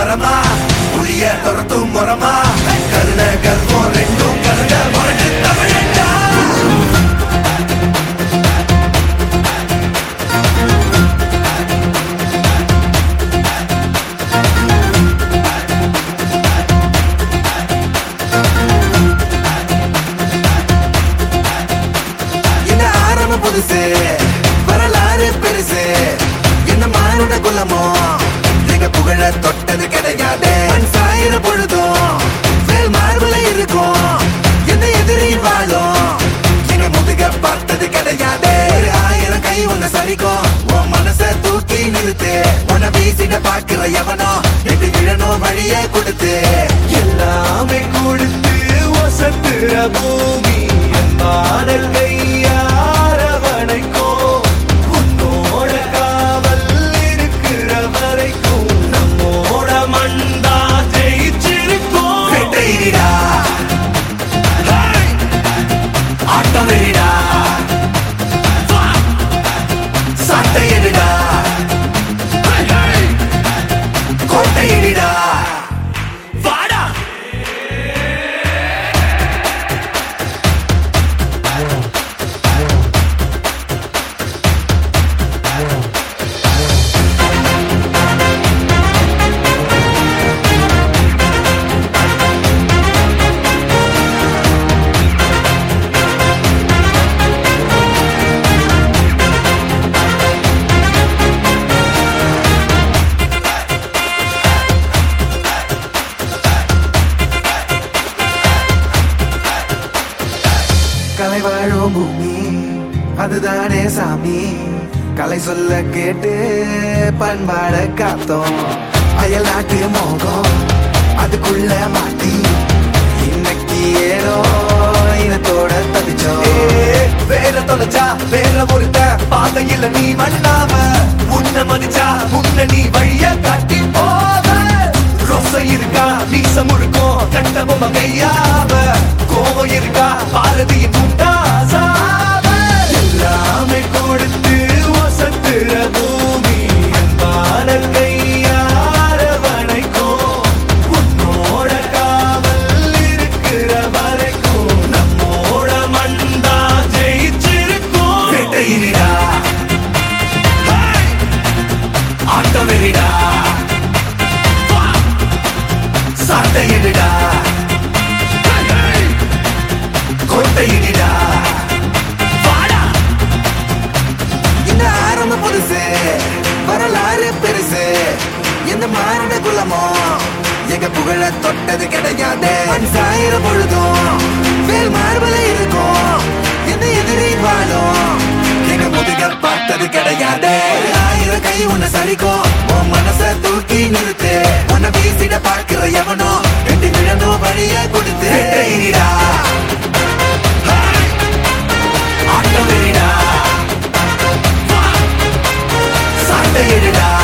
மரமா புளிய துரத்தும் மரமா கருண கர்வம் ரெண்டும் கருண மரட்டு தமிழண்டா என்ன ஆரம்பம் புதுசு வரலாறு பெருசு என்ன மானுட குலமோ எங்க புகழ தொட்டது கிடையாது மண் சாயிர பொழுதும் வேல் மார்புல இருக்கும் என்ன எதிரி வாழும் எங்க முதுக பார்த்தது கிடையாது ஒரு ஆயிரம் கை உன்னை சரிக்கும் உன் மனச தூக்கி நிறுத்து உன்னை வீசிட பாக்குற எவனோ எட்டு விழணும் வழிய கொடுத்து எல்லாமே கொடுத்து வசத்துற பூமி மாடல் கையாரவணைக்கும் உன்னோட காவல் இருக்கிற வரைக்கும் நம்மோட மண்டா ஜெயிச்சிருக்கும் வெட்டையிடா ஆட்டம் வெறிடா சட்டையிடா கோட்டையிடா வாடா கலை வாழும் பூமி அதுதானே சாமி கலை சொல்ல கேட்டு பண்பாட காத்தோம் அயல் நாட்டு மோகம் அதுக்குள்ள மாட்டி இன்னைக்கு ஏனோ இனத்தோட தவிச்சோம் வேற தொலைச்சா வேற ஒருத்த பாதையில நீ மண்ணாம உன்ன மதிச்சா முன்ன நீ வழிய காட்டி போத ரோசை இருக்கா மீசம் முழுக்கும் கண்ட பொம்மை கையாவ கோவம் இருக்கா பாரதியின் முண்டாசாவ எல்லாமே கொடுத்து வசத்துற பூமி அன்பான கையார வணைக்கும் உன்னோட காவல் இருக்கிற வரைக்கும் நம்மோட மண்டா ஜெயிச்சிருக்கும் வேட்டையிடா ஆட்டம் வெறிடா சட்டையிடா கோட்டையிடா வாடா இந்த ஆரம்பம் புதுசு வரலாறு பெருசு எந்த மானிட குலமோ எங்க புகழ தொட்டது கிடையாது மண் சாயிர பொழுதும் வேல் மார்பல இருக்கும் எந்த எதிரி வாழும் எங்க முதுக பார்த்தது கிடையாது ஒரு ஆயிரம் கை உன்னை சரிக்கும் உன் மனச தூக்கி நிறுத்து உன்னை வீசிட பார்க்கிற எவனோ ரெண்டு விழணும் வழிய கொடுத்து வெட்டையிடா. ஆட்டம் வெறிடா சட்டையிடா